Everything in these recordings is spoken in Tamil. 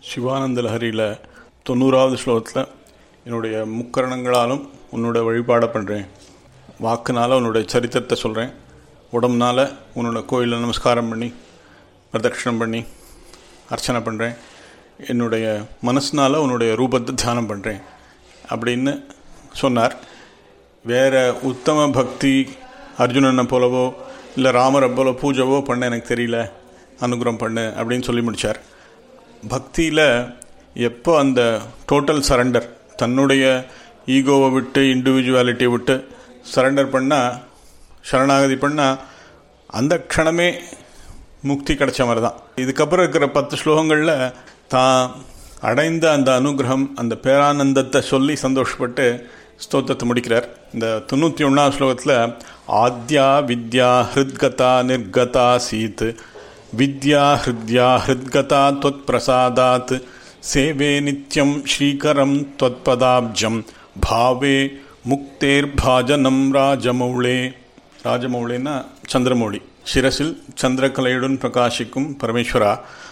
சிவானந்த லஹரியில் தொண்ணூறாவது ஸ்லோகத்தில் என்னுடைய முக்கரணங்களாலும் உன்னோட வழிபாடை பண்ணுறேன் வாக்குனால உன்னுடைய சரித்திரத்தை சொல்கிறேன் உடம்புனால உன்னோட கோயிலில் நமஸ்காரம் பண்ணி பிரதட்சணம் பண்ணி அர்ச்சனை பண்ணுறேன் என்னுடைய மனசுனால உன்னுடைய ரூபத்தை தியானம் பண்ணுறேன் அப்படின்னு சொன்னார் வேற உத்தம பக்தி அர்ஜுனனை போலவோ இல்லை ராமரை போல பூஜைவோ பண்ண எனக்கு தெரியல அனுகிரகம் பண்ணு அப்படின்னு சொல்லி முடித்தார் பக்தியில் எப்போ அந்த டோட்டல் சரண்டர் தன்னுடைய ஈகோவை விட்டு இண்டிவிஜுவாலிட்டியை விட்டு சரண்டர் பண்ணால் சரணாகதி பண்ணால் அந்த க்ஷணமே முக்தி கிடைச்ச மாதிரி தான் இதுக்கப்புறம் இருக்கிற பத்து ஸ்லோகங்களில் தான் அடைந்த அந்த அனுகிரகம் அந்த பேரானந்தத்தை சொல்லி சந்தோஷப்பட்டு ஸ்தோத்திரத்தை முடிக்கிறார் இந்த தொண்ணூற்றி ஒன்றாம் ஸ்லோகத்தில் ஆத்யா வித்யா ஹிருத்கதா நிர்கதா சீத் வித்யா ஹிருத்யா ஹிருத்கதா தொத் பிரசாதாத் சேவே நித்யம் ஸ்ரீகரம் தொத்பதாப்ஜம் பாவே முக்தேர்பாஜனம் ராஜமௌளே ராஜமௌளேன்னா சந்திரமௌழி சிரசில் சந்திரகலையுடன் பிரகாசிக்கும் பரமேஸ்வரா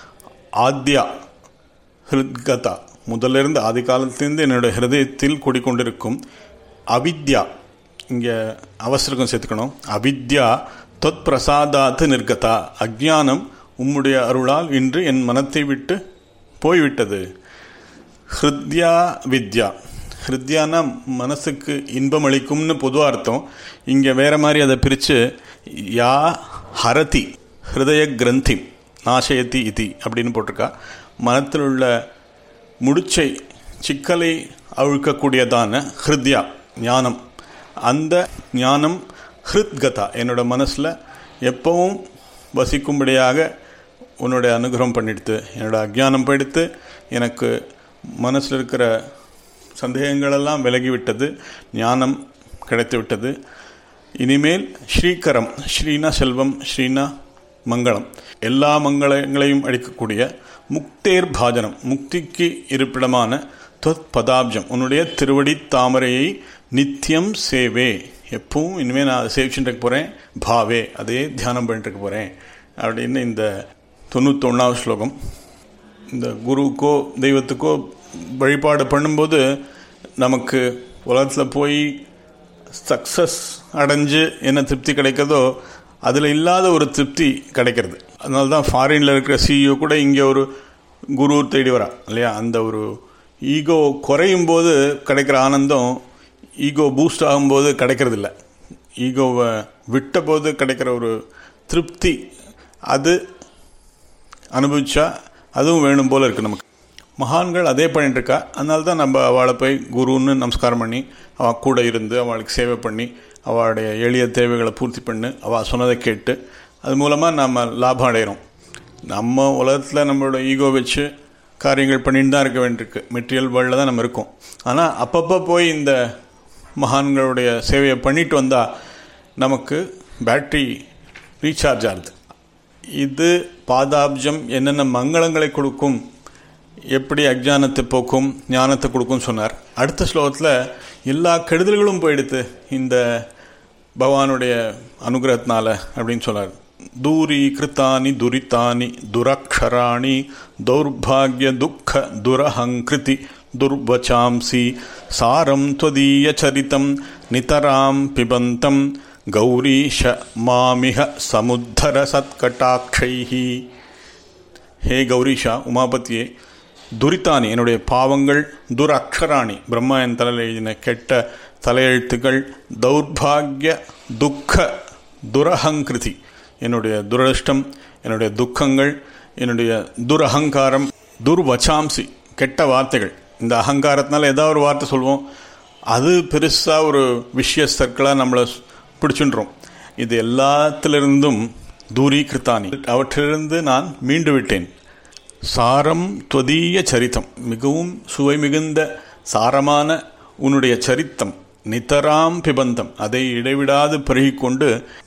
ஆத்யா ஹிருத்கதா முதலிருந்து ஆதி காலத்திலிருந்து என்னோட ஹிருதயத்தில் கூடிக்கொண்டிருக்கும் அவித்யா இங்கே அவசரக்கம் சேர்த்துக்கணும் அவித்யா தொத் பிரசாதாத்து நிர்கதா அஜானம் உம்முடைய அருளால் இன்று என் மனத்தை விட்டு போய்விட்டது ஹிருத்யா வித்யா ஹிருத்யானா மனசுக்கு இன்பம் அளிக்கும்னு பொதுவாக அர்த்தம் இங்கே வேற மாதிரி அதை பிரித்து யா ஹரதி ஹிருதய கிரந்தி நாசயத்தி இதி அப்படின்னு போட்டிருக்கா மனத்தில் உள்ள முடிச்சை சிக்கலை அழுக்கக்கூடியதான ஹிருத்யா ஞானம் அந்த ஞானம் ஹிருத்கதா என்னோட மனசில் எப்பவும் வசிக்கும்படியாக உன்னுடைய அனுகிரகம் பண்ணிடுத்து என்னோட அஜானம் போயிடுத்து எனக்கு மனசில் இருக்கிற சந்தேகங்களெல்லாம் விலகிவிட்டது ஞானம் கிடைத்து விட்டது இனிமேல் ஸ்ரீகரம் ஸ்ரீனா செல்வம் ஸ்ரீனா மங்களம் எல்லா மங்களங்களையும் அளிக்கக்கூடிய முக்தேர் பாஜனம் முக்திக்கு இருப்பிடமான தொத் பதாப்ஜம் உன்னுடைய திருவடி தாமரையை நித்தியம் சேவே எப்பவும் இனிமேல் நான் அதை சேவிச்சுட்டு இருக்க போகிறேன் பாவே அதே தியானம் பண்ணிட்டு இருக்க போகிறேன் அப்படின்னு இந்த தொண்ணூத்தொன்னாவது ஸ்லோகம் இந்த குருவுக்கோ தெய்வத்துக்கோ வழிபாடு பண்ணும்போது நமக்கு உலகத்தில் போய் சக்ஸஸ் அடைஞ்சு என்ன திருப்தி கிடைக்கிறதோ அதில் இல்லாத ஒரு திருப்தி கிடைக்கிறது அதனால தான் ஃபாரினில் இருக்கிற சிஇஓ கூட இங்கே ஒரு குரு தேடி வரா இல்லையா அந்த ஒரு ஈகோ குறையும் போது கிடைக்கிற ஆனந்தம் ஈகோ பூஸ்ட் ஆகும்போது கிடைக்கிறது இல்லை ஈகோவை விட்ட போது கிடைக்கிற ஒரு திருப்தி அது அனுபவிச்சா அதுவும் வேணும் போல் இருக்குது நமக்கு மகான்கள் அதே பண்ணிட்டு இருக்கா அதனால தான் நம்ம அவளை போய் குருன்னு நமஸ்காரம் பண்ணி அவள் கூட இருந்து அவளுக்கு சேவை பண்ணி அவளுடைய எளிய தேவைகளை பூர்த்தி பண்ணி அவள் சொன்னதை கேட்டு அது மூலமாக நம்ம லாபம் அடைகிறோம் நம்ம உலகத்தில் நம்மளோட ஈகோ வச்சு காரியங்கள் பண்ணிட்டு தான் இருக்க வேண்டியிருக்கு மெட்டீரியல் வேர்ல்டில் தான் நம்ம இருக்கோம் ஆனால் அப்பப்போ போய் இந்த மகான்களுடைய சேவையை பண்ணிட்டு வந்தால் நமக்கு பேட்ரி ரீசார்ஜ் ஆகுது இது பாதாப்ஜம் என்னென்ன மங்களங்களை கொடுக்கும் எப்படி அஜானத்தை போக்கும் ஞானத்தை கொடுக்கும் சொன்னார் அடுத்த ஸ்லோகத்தில் எல்லா கெடுதல்களும் போயிடுத்து இந்த பகவானுடைய அனுகிரகத்தினால அப்படின்னு சொன்னார் தூரி கிருத்தானி துரித்தானி துரக்ஷராணி தௌர்பாகிய துக்க துரஹங்கிருதி துர்வச்சாம்சி சாரம் त्वदीय சரித்தம் நிதராம் பிபந்தம் கௌரீஷ மாமிக சமுத்தர சத்கட்டாட்சைஹி ஹே கௌரீஷா உமாபத்தியே துரித்தானி என்னுடைய பாவங்கள் துர் அக்ஷராணி பிரம்மா என் தலையில் எழுதின கெட்ட தலையெழுத்துக்கள் தௌர்பாகிய துக்க துரஹங்கிருதி என்னுடைய துரதிருஷ்டம் என்னுடைய துக்கங்கள் என்னுடைய துரஹங்காரம் துர்வச்சாம்சி கெட்ட வார்த்தைகள் இந்த அகங்காரத்தினால ஏதாவது ஒரு வார்த்தை சொல்லுவோம் அது பெருசாக ஒரு விஷய சர்க்கிளாக நம்மளை பிடிச்சுன்றோம் இது எல்லாத்திலிருந்தும் தூரீகிருத்தானி அவற்றிலிருந்து நான் மீண்டு விட்டேன் சாரம் துவதீய சரித்தம் மிகவும் சுவை மிகுந்த சாரமான உன்னுடைய சரித்தம் நித்தராம் பிபந்தம் அதை இடைவிடாது பருகிக்கொண்டு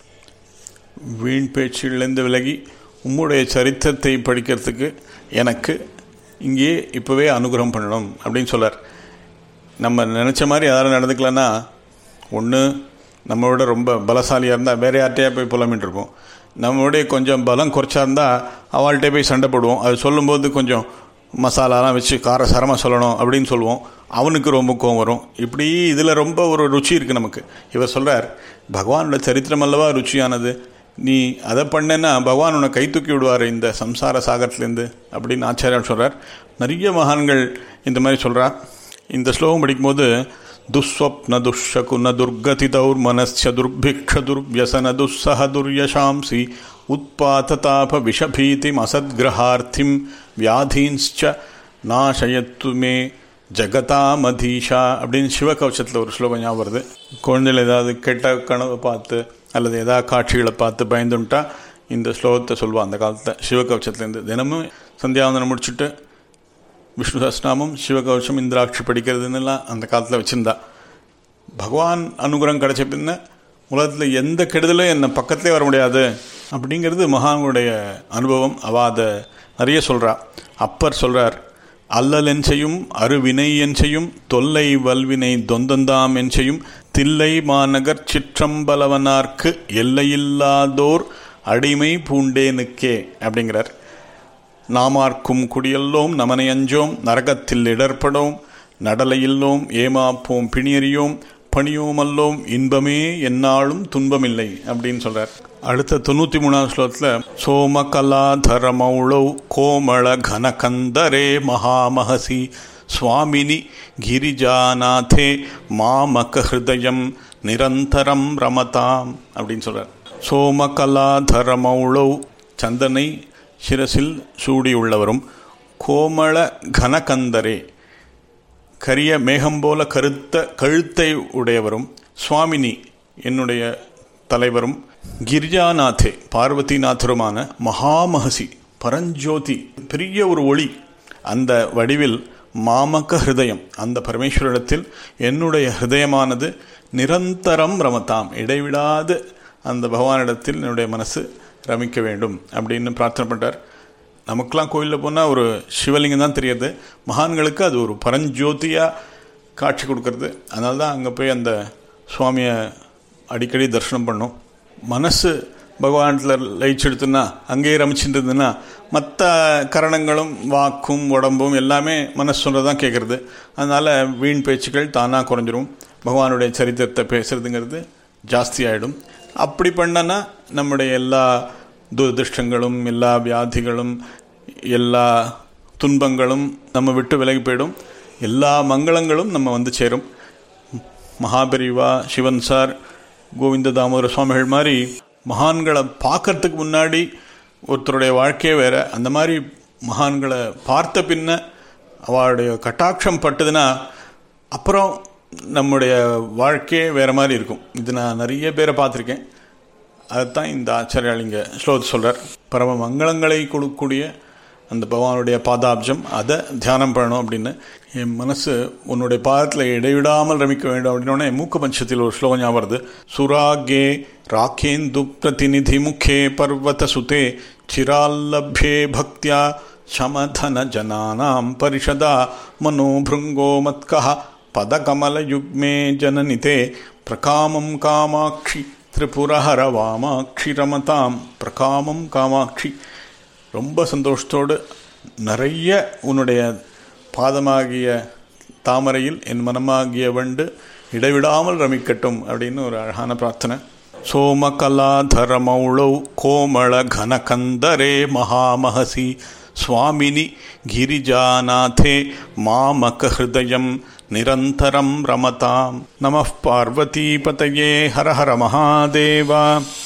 வீண் பேச்சிலிருந்து விலகி உம்முடைய சரித்திரத்தை படிக்கிறதுக்கு எனக்கு இங்கே இப்போவே அனுகிரகம் பண்ணணும் அப்படின்னு சொல்லார் நம்ம நினச்ச மாதிரி யாரும் நடந்துக்கலன்னா ஒன்று நம்மளோட ரொம்ப பலசாலியாக இருந்தால் வேறு யார்கிட்டயா போய் புலம்பின்னு இருப்போம் நம்மளுடைய கொஞ்சம் பலம் குறைச்சா இருந்தால் அவள்கிட்ட போய் சண்டை போடுவோம் அது சொல்லும்போது கொஞ்சம் மசாலாலாம் வச்சு காரசாரமாக சொல்லணும் அப்படின்னு சொல்லுவோம் அவனுக்கு ரொம்ப கோவம் வரும் இப்படி இதில் ரொம்ப ஒரு ருச்சி இருக்குது நமக்கு இவர் சொல்கிறார் பகவானோட சரித்திரம் அல்லவா ருச்சியானது நீ அதை பண்ணேன்னா பகவான் உன்னை கை தூக்கி விடுவார் இந்த சம்சார சாகரத்துலேருந்து அப்படின்னு ஆச்சாரியார் சொல்கிறார் நிறைய மகான்கள் இந்த மாதிரி சொல்கிறா இந்த ஸ்லோகம் படிக்கும்போது துஸ்வப்ன துஷகுன துர்கதிதௌர் மனஸ்ய துர்பிக்ஷ துர்வியசன துஸ்ஸக துர்யசாம்சி உத்பாததாப விஷபீதிம் அசத்கிரகார்த்திம் வியாதீன்ச்ச நாசயத்து மே ஜகதாமதீஷா அப்படின்னு சிவகவச்சத்தில் ஒரு ஸ்லோகம் ஞாபகம் வருது குழந்தைகள் ஏதாவது கெட்ட கனவை பார்த்து அல்லது ஏதாவது காட்சிகளை பார்த்து பயந்துட்டா இந்த ஸ்லோகத்தை சொல்லுவாள் அந்த காலத்தில் சிவகவச்சத்துலேருந்து தினமும் சந்தியாவந்தனம் முடிச்சுட்டு விஷ்ணு சஸ்நாமம் சிவகவசம் இந்திராட்சி படிக்கிறதுன்னெல்லாம் அந்த காலத்தில் வச்சுருந்தா பகவான் அனுகிரகம் கிடைச்ச பின்ன உலகத்தில் எந்த கெடுதலும் என்னை பக்கத்திலே வர முடியாது அப்படிங்கிறது மகான்களுடைய அனுபவம் அவள் அதை நிறைய சொல்கிறா அப்பர் சொல்கிறார் அல்லல் என்செயும் அருவினை என்செயும் தொல்லை வல்வினை தொந்தந்தாம் என்செயும் தில்லை மாநகர் சிற்றம்பலவனார்க்கு எல்லையில்லாதோர் அடிமை பூண்டேனுக்கே அப்படிங்கிறார் நாமார்க்கும் குடியல்லோம் நமனை அஞ்சோம் நரகத்தில் இடர்படோம் நடலையில்லோம் ஏமாப்போம் பிணியறியோம் பணியோமல்லோம் இன்பமே என்னாலும் துன்பமில்லை அப்படின்னு சொல்றார் அடுத்த தொண்ணூற்றி மூணாவது ஸ்லோகத்தில் சோமகலாதரமௌளௌ கோமள கனகந்தரே மகாமகசி சுவாமினி கிரிஜாநாதே மாமக ஹிருதயம் நிரந்தரம் ரமதாம் அப்படின்னு சொல்றார் சோமகலாதரமௌளௌ சந்தனை சிரசில் சூடியுள்ளவரும் கோமள கனகந்தரே கரிய மேகம் போல கருத்த கழுத்தை உடையவரும் சுவாமினி என்னுடைய தலைவரும் கிரிஜாநாதே பார்வதிநாதருமான மகாமகசி பரஞ்சோதி பெரிய ஒரு ஒளி அந்த வடிவில் மாமக ஹிருதயம் அந்த பரமேஸ்வரிடத்தில் என்னுடைய ஹிருதயமானது நிரந்தரம் ரமத்தாம் இடைவிடாது அந்த பகவானிடத்தில் என்னுடைய மனசு ரமிக்க வேண்டும் அப்படின்னு பிரார்த்தனை பண்ணுறார் நமக்கெல்லாம் கோயிலில் போனால் ஒரு சிவலிங்கம் தான் தெரியுது மகான்களுக்கு அது ஒரு பரஞ்சோதியாக காட்சி கொடுக்கறது அதனால தான் அங்கே போய் அந்த சுவாமியை அடிக்கடி தரிசனம் பண்ணோம் மனசு பகவானத்தில் லயிச்செடுத்துன்னா அங்கேயே ரமிச்சுட்டு இருந்ததுன்னா மற்ற கரணங்களும் வாக்கும் உடம்பும் எல்லாமே மனசு சொல்கிறதான் கேட்குறது அதனால் வீண் பேச்சுக்கள் தானாக குறைஞ்சிரும் பகவானுடைய சரித்திரத்தை பேசுறதுங்கிறது ஜாஸ்தி ஆகிடும் அப்படி பண்ணனா நம்முடைய எல்லா துரதிருஷ்டங்களும் எல்லா வியாதிகளும் எல்லா துன்பங்களும் நம்ம விட்டு விலகி போயிடும் எல்லா மங்களங்களும் நம்ம வந்து சேரும் மகாபெரிவா சிவன் சார் கோவிந்த தாமோதர சுவாமிகள் மாதிரி மகான்களை பார்க்கறதுக்கு முன்னாடி ஒருத்தருடைய வாழ்க்கையே வேற அந்த மாதிரி மகான்களை பார்த்த பின்ன அவளுடைய கட்டாட்சம் பட்டதுன்னா அப்புறம் நம்முடைய வாழ்க்கையே வேறு மாதிரி இருக்கும் இது நான் நிறைய பேரை பார்த்துருக்கேன் அதுதான் இந்த ஆச்சாரியாளிங்க ஸ்லோகத்தை சொல்கிறார் பரம மங்களங்களை கொடுக்கக்கூடிய அந்த பகவானுடைய பாதாப்ஜம் அதை தியானம் பண்ணணும் அப்படின்னு என் மனசு உன்னுடைய பாதத்தில் இடைவிடாமல் ரமிக்க வேண்டும் அப்படின்னோடனே மூக்க பஞ்சத்தில் ஒரு ஸ்லோகம் ஞாபகம் வருது சுராகே ராக்கேந்து பிரதிநிதி முகே பர்வத சுதே சிரால்லப்யே பக்தியா சமதன ஜனானாம் பரிஷதா மனோபிருங்கோ மத்கா பதகமலயுக்மே ஜனனிதே பிரகாமம் காமாட்சி திரிபுரஹர வாமாட்சி ரமதாம் பிரகாமம் காமாட்சி ரொம்ப சந்தோஷத்தோடு நிறைய உன்னுடைய பாதமாகிய தாமரையில் என் மனமாகிய வண்டு இடைவிடாமல் ரமிக்கட்டும் அப்படின்னு ஒரு அழகான பிரார்த்தனை சோமகலாதரமௌளௌ கோமள கனகந்தரே மகாமகசி சுவாமினி கிரிஜாநாதே மாமக ஹிருதயம் நிரந்தரம் ரமதாம் நம பார்வதீபதையே ஹர ஹர மகாதேவா